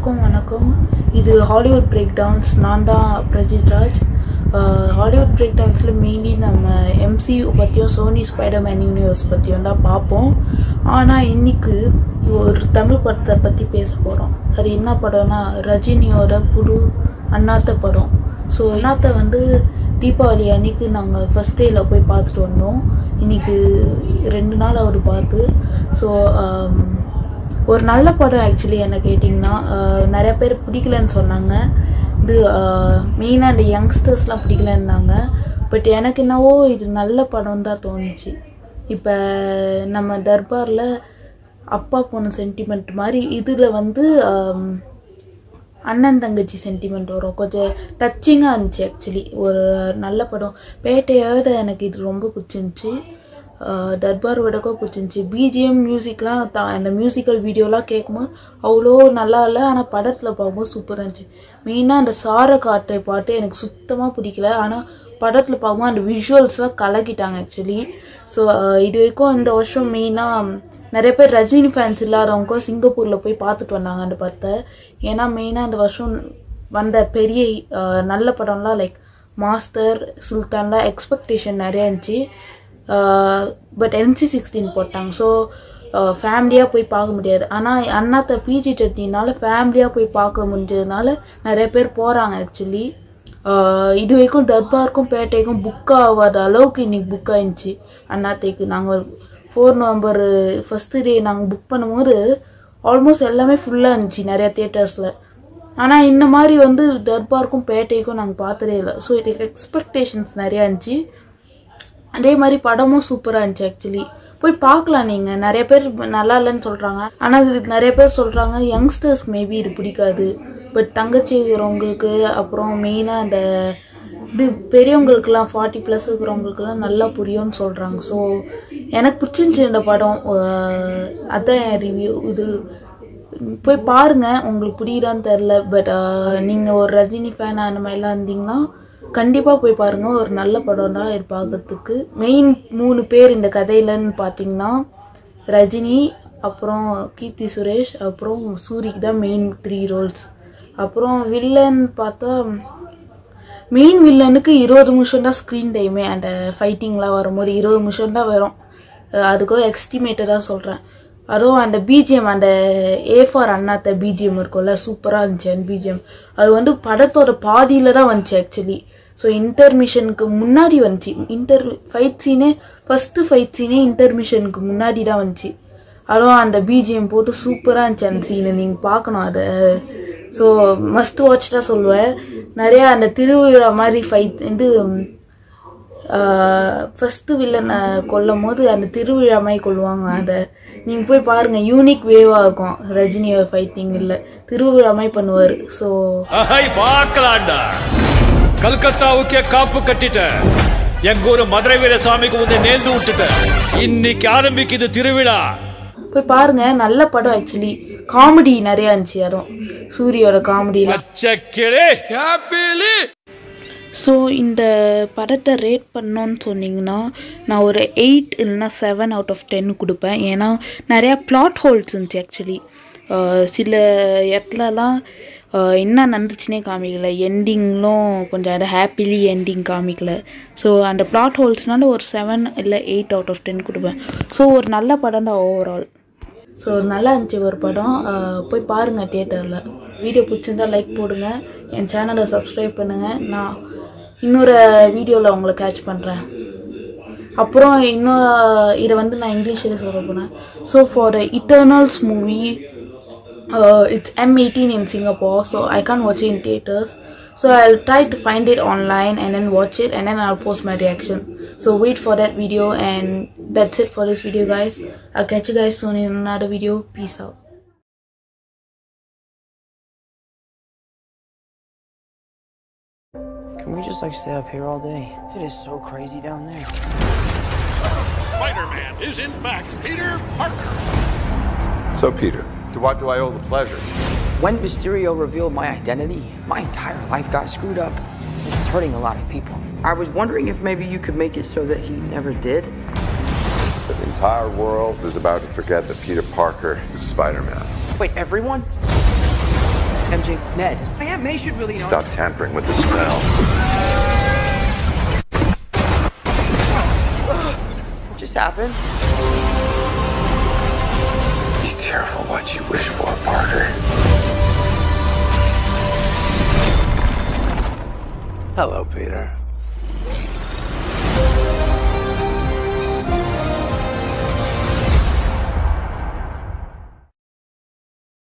எல்லாருக்கும் வணக்கம் இது ஹாலிவுட் பிரேக் டவுன்ஸ் நான் தான் பிரஜித் ராஜ் ஆஹ் ஹாலிவுட் பிரேக் டவுன்ஸில் மெயின்லி நம்ம எம்சியூ பற்றியும் சோனி ஸ்பைடர்மேன் யூனிவர்ஸ் பற்றியும் தான் பார்ப்போம் ஆனால் இன்னைக்கு ஒரு தமிழ் படத்தை பற்றி பேச போகிறோம் அது என்ன படம்னா ரஜினியோட புது அண்ணாத்த படம் ஸோ அண்ணாத்த வந்து தீபாவளி அன்னைக்கு நாங்கள் ஃபஸ்ட் டேயில் போய் பார்த்துட்டு வந்தோம் இன்னைக்கு ரெண்டு நாள் அவர் பார்த்து ஸோ ஒரு நல்ல படம் ஆக்சுவலி என்ன கேட்டிங்கன்னா ஆஹ் நிறைய பேர் பிடிக்கலன்னு சொன்னாங்க இது மெயினாக இந்த யங்ஸ்டர்ஸ்லாம் பிடிக்கலன்னாங்க பட் எனக்கு என்னவோ இது நல்ல படம் தான் தோணுச்சு இப்போ நம்ம தர்பாரில் அப்பா பொண்ணு சென்டிமெண்ட் மாதிரி இதில் வந்து ஆம், அண்ணன் தங்கச்சி சென்டிமெண்ட் வரும் கொஞ்சம் டச்சிங்காக இருந்துச்சு ஆக்சுவலி ஒரு நல்ல படம் பேட்டையோட எனக்கு இது ரொம்ப பிடிச்சிருந்துச்சி ஆஹ் தர்பார் விடக்கோ பிடிச்சிருந்துச்சி பிஜிஎம் மியூசிக்லாம் த அந்த மியூசிக்கல் வீடியோலாம் கேட்கும்போது அவ்வளோ நல்லா இல்லை ஆனால் படத்தில் பார்க்கும்போது சூப்பராக இருந்துச்சு மெயினாக அந்த சார காற்றை பாட்டு எனக்கு சுத்தமாக பிடிக்கல ஆனால் படத்தில் பார்க்கும்போது அந்த விஷுவல்ஸ்லாம் கலக்கிட்டாங்க ஆக்சுவலி ஸோ இது வரைக்கும் இந்த வருஷம் மெயினாக நிறைய பேர் ரஜினி ஃபேன்ஸ் இல்லாதவங்க சிங்கப்பூரில் போய் பார்த்துட்டு வந்தாங்க அந்த படத்தை ஏன்னா மெயினாக இந்த வருஷம் வந்த பெரிய அஹ், நல்ல படம்லாம் லைக் மாஸ்டர் சுல்தான்லாம் எக்ஸ்பெக்டேஷன் நிறையா இருந்துச்சு பட் என்சி சிக்ஸ்டீன் போட்டாங்க ஸோ ஃபேமிலியாக போய் பார்க்க முடியாது ஆனால் அண்ணாத்த பிஜி டெட்னினால ஃபேமிலியாக போய் பார்க்க முடிஞ்சதுனால நிறைய பேர் போகிறாங்க ஆக்சுவலி இது வரைக்கும் தர்பாருக்கும் பேட்டைக்கும் புக் ஆகாத அளவுக்கு இன்னைக்கு புக் ஆயிடுச்சு அண்ணாத்தைக்கு நாங்கள் ஃபோர் நவம்பர் ஃபஸ்ட்டு டே நாங்கள் புக் பண்ணும்போது ஆல்மோஸ்ட் எல்லாமே ஃபுல்லாக இருந்துச்சு நிறைய தியேட்டர்ஸில் ஆனால் இந்த மாதிரி வந்து தர்பாருக்கும் பேட்டைக்கும் நாங்கள் பார்த்ததே இல்லை ஸோ இதுக்கு எக்ஸ்பெக்டேஷன்ஸ் நிறையா இருந்துச்சு அதே மாதிரி படமும் சூப்பராக இருந்துச்சு ஆக்சுவலி போய் பார்க்கலாம் நீங்கள் நிறைய பேர் நல்லா இல்லைன்னு சொல்கிறாங்க ஆனால் இது நிறைய பேர் சொல்கிறாங்க யங்ஸ்டர்ஸ் மேபி இது பிடிக்காது பட் தங்கச்சி இருக்கிறவங்களுக்கு அப்புறம் மெயினாக அந்த இது பெரியவங்களுக்குலாம் ஃபார்ட்டி ப்ளஸ் இருக்கிறவங்களுக்குலாம் நல்லா புரியும்னு சொல்கிறாங்க ஸோ எனக்கு பிடிச்சிருந்துச்சி இந்த படம் அஹ் அதான் என் ரிவ்யூ இது போய் பாருங்க உங்களுக்கு புரியுதான்னு தெரில பட் நீங்கள் ஒரு ரஜினி ஃபேன் அந்த மாதிரிலாம் இருந்தீங்கன்னா கண்டிப்பாக போய் பாருங்க ஒரு நல்ல படம் தான் இது பார்க்கறதுக்கு மெயின் மூணு பேர் இந்த கதையிலன்னு பார்த்தீங்கன்னா ரஜினி அப்புறம் கீர்த்தி சுரேஷ் அப்புறம் சூரிக்கு தான் மெயின் த்ரீ ரோல்ஸ் அப்புறம் வில்லன் பார்த்தா மெயின் வில்லனுக்கு இருபது நிமிஷம் தான் ஸ்க்ரீன் டைமே அந்த ஃபைட்டிங்லாம் வரும்போது இருபது நிமிஷம் தான் வரும் அஹ் அதுக்கும் எக்ஸ்டிமேட்டடாக சொல்கிறேன் அதுவும் அந்த பிஜிஎம் அந்த ஏ ஃபார் அண்ணாத்த பிஜிஎம் இருக்கும்ல சூப்பராக இருந்துச்சு அந்த பிஜிஎம் அது வந்து படத்தோட பாதியில் தான் வந்துச்சு ஆக்சுவலி ஸோ இன்டர்மிஷனுக்கு முன்னாடி வந்துச்சு இன்டர் ஃபைட் சீனே ஃபஸ்ட்டு ஃபைட் சீனே இன்டர்மிஷனுக்கு முன்னாடி தான் வந்துச்சு அதுவும் அந்த பிஜிஎம் போட்டு சூப்பராக இருந்துச்சு அந்த சீனை நீங்கள் பார்க்கணும் அதை ஸோ மஸ்ட் வாட்ச் தான் சொல்லுவேன் நிறையா அந்த திருவிழா மாதிரி ஃபைட் வந்து ஃபஸ்ட்டு வில்லனை கொல்லும் போது அந்த திருவிழா மாதிரி கொள்ளுவாங்க அதை நீங்கள் போய் பாருங்கள் யூனிக் வேவாக இருக்கும் ரஜினியோட ஃபைட்டிங் இல்லை திருவிழா மாதிரி பண்ணுவார் ஸோ ஐ பார்க்கலாம்டா கல்கத்தாவுக்கே காப்பு கட்டிட்ட எங்க ஊரு மதுரை வீரசாமிக்கு வந்து நேர்ந்து விட்டுட்ட இன்னைக்கு ஆரம்பிக்குது திருவிழா போய் பாருங்க நல்ல படம் ஆக்சுவலி காமெடி நிறையா இருந்துச்சு யாரும் சூரியோட காமெடிலாம் பச்சைக்கிளே ஹாப்பிலி ஸோ இந்த படத்தை ரேட் பண்ணோன்னு சொன்னீங்கன்னா நான் ஒரு எயிட் இல்லைன்னா செவன் அவுட் ஆஃப் டென் கொடுப்பேன் ஏன்னா நிறையா பிளாட் ஹோல்ஸ் இருந்துச்சு ஆக்சுவலி சில இடத்துலலாம் ஆஹ் என்ன நடந்துச்சுனே காமிக்கல எண்டிங்லும் கொஞ்சம் அது ஹாப்பிலி எண்டிங் காமிக்கல ஸோ அந்த பிளாட் ஹோல்ஸ்னால ஒரு செவன் இல்லை எயிட் அவுட் ஆஃப் டென் கொடுப்பேன் ஸோ ஒரு நல்ல படம் தான் ஓவரால் ஸோ நல்லா இருந்துச்சு ஒரு படம் ஆஹ் போய் பாருங்கள் தியேட்டரில் வீடியோ பிடிச்சிருந்தா லைக் போடுங்க என் சேனலை சப்ஸ்கிரைப் பண்ணுங்கள் நான் இன்னொரு வீடியோவில் உங்களை கேட்ச் பண்ணுறேன் அப்புறம் இன்னும் இதை வந்து நான் இங்கிலீஷில் சொல்ல போனேன் so for Eternals movie it's M eighteen in Singapore so I can watch in theatres so I try to find it online and then watch it and then I'll post my reaction. So wait for that video and that's it for this video guys. I'll catch you guys soon in another video. Peace out. Can we just like stay up here all day? It is so crazy down there. Spider-Man is in fact Peter Parker. So, Peter, to what do I owe the pleasure? When Mysterio revealed my identity, my entire life got screwed up. This is hurting a lot of people. I was wondering if maybe you could make it so that he never did. The entire world is about to forget that Peter Parker is Spider-Man. Wait, everyone? MJ, Ned. My Aunt May should really know. Stop tampering with the spell. What just happened? Be careful what you wish for, Parker. Hello, Peter.